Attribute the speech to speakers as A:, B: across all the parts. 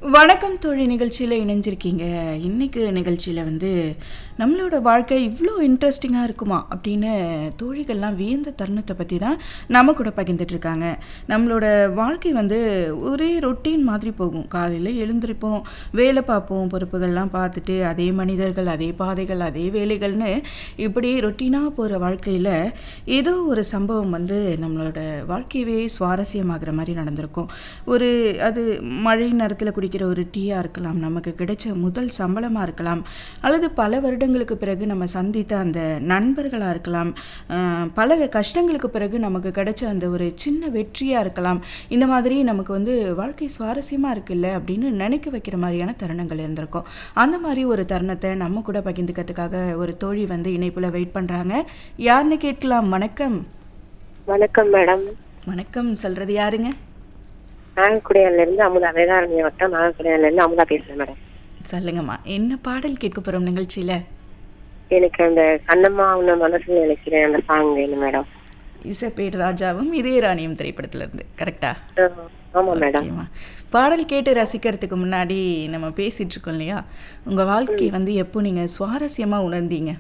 A: வணக்கம் தோழி நிகழ்ச்சியில் இணைஞ்சிருக்கீங்க இன்னைக்கு நிகழ்ச்சியில் வந்து நம்மளோட வாழ்க்கை இவ்வளோ இன்ட்ரெஸ்டிங்காக இருக்குமா அப்படின்னு தோழிகள்லாம் வியந்த தருணத்தை பற்றி தான் நம்ம கூட பகிர்ந்துட்டு இருக்காங்க நம்மளோட வாழ்க்கை வந்து ஒரே ரொட்டீன் மாதிரி போகும் காலையில் எழுந்திருப்போம் வேலை பார்ப்போம் பொறுப்புகள்லாம் பார்த்துட்டு அதே மனிதர்கள் அதே பாதைகள் அதே வேலைகள்னு இப்படி ரொட்டீனாக போகிற வாழ்க்கையில் ஏதோ ஒரு சம்பவம் வந்து நம்மளோட வாழ்க்கையவே சுவாரஸ்யமாகிற மாதிரி நடந்திருக்கும் ஒரு அது மழை நேரத்தில் குடிக்கிற ஒரு டீயாக இருக்கலாம் நமக்கு கிடைச்ச முதல் சம்பளமாக இருக்கலாம் அல்லது பல வருடங்களுக்கு பிறகு நம்ம சந்தித்த அந்த நண்பர்களாக இருக்கலாம் ஆஹ் பல கஷ்டங்களுக்கு பிறகு நமக்கு கிடைச்ச அந்த ஒரு சின்ன வெற்றியாக இருக்கலாம் இந்த மாதிரி நமக்கு வந்து வாழ்க்கை சுவாரஸ்யமாக இருக்குல்ல அப்படின்னு நினைக்க வைக்கிற மாதிரியான தருணங்கள் இருந்திருக்கும் அந்த மாதிரி ஒரு தருணத்தை நம்ம கூட பகிர்ந்துக்கிறதுக்காக ஒரு தோழி வந்து இணைப்பில் வெயிட் பண்ணுறாங்க யாருன்னு கேட்கலாம் வணக்கம்
B: வணக்கம் மேடம்
A: வணக்கம் சொல்கிறது யாருங்க
B: நாகக்குடியால இருந்து அமுதா வேதாரண்ய வட்டம் நாகக்குடியால இருந்து அமுதா பேசுறேன் மேடம்
A: சொல்லுங்கம்மா என்ன பாடல் கேட்க போகிறோம் நிகழ்ச்சியில்
B: எனக்கு அந்த கண்ணம்மா உன்ன மனசுல நினைக்கிறேன் அந்த சாங் வேணும் மேடம்
A: இசப்பேட் ராஜாவும் இதயராணியும் திரைப்படத்துல இருந்து கரெக்டா
B: ஆஹ் ஆமா மேடம்
A: ஓகேம்மா பாடல் கேட்டு ரசிக்கிறதுக்கு முன்னாடி நம்ம பேசிட்டு இருக்கோம் இல்லையா உங்க வாழ்க்கை வந்து எப்போ நீங்க சுவாரஸ்யமா உணர்ந்தீங்க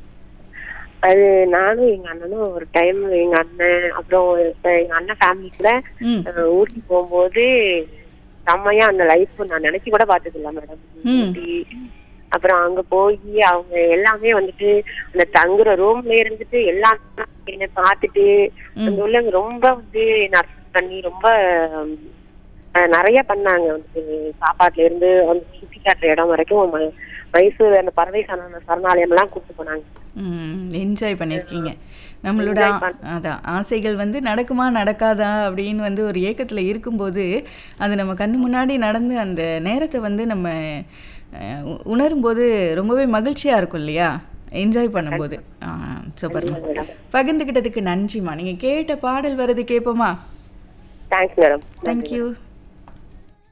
B: அது நானும் எங்க அண்ணனும் ஒரு டைம் எங்க அண்ணன் அப்புறம் இப்ப எங்க அண்ணன் ஃபேமிலி கூட
A: ம்
B: ஆஹ் ஊட்டி போகும்போது செம்மையா அந்த லைஃப் நான் நினைச்சு கூட பார்த்தது இல்ல மேடம்
A: ம்.
B: ஊட்டி அப்புறம் அங்க போய் அவங்க எல்லாமே வந்துட்டு அந்த தங்குற ரூம்ல இருந்துட்டு எல்லாம் என்ன பார்த்துட்டு அந்த உள்ளவங்க ரொம்ப வந்து நர்ஸ் பண்ணி ரொம்ப ஆஹ், நிறைய பண்ணாங்க வந்து சாப்பாட்டுல இருந்து அந்த சுத்தி காட்டுற இடம் வரைக்கும் ம- மைசூர் அந்த பறவை சரண சரணாலயம் எல்லாம் கூப்பிட்டு போனாங்க
A: என்ஜாய் பண்ணியிருக்கீங்க நம்மளோட ஆ- அதான் ஆசைகள் வந்து நடக்குமா நடக்காதா அப்படின்னு வந்து ஒரு ஏக்கத்தில் இருக்கும்போது அது நம்ம கண்ணு முன்னாடி நடந்து அந்த நேரத்தை வந்து நம்ம அஹ், உ- உணரும்போது ரொம்பவே மகிழ்ச்சியாக இருக்கும் இல்லையா என்ஜாய் பண்ணும்போது சூப்பர்மா பகிர்ந்துக்கிட்டதுக்கு நன்றிம்மா நீங்கள் கேட்ட பாடல் வருது கேட்போமா
B: தேங்க்ஸ் மேடம்
A: தேங்க்யூ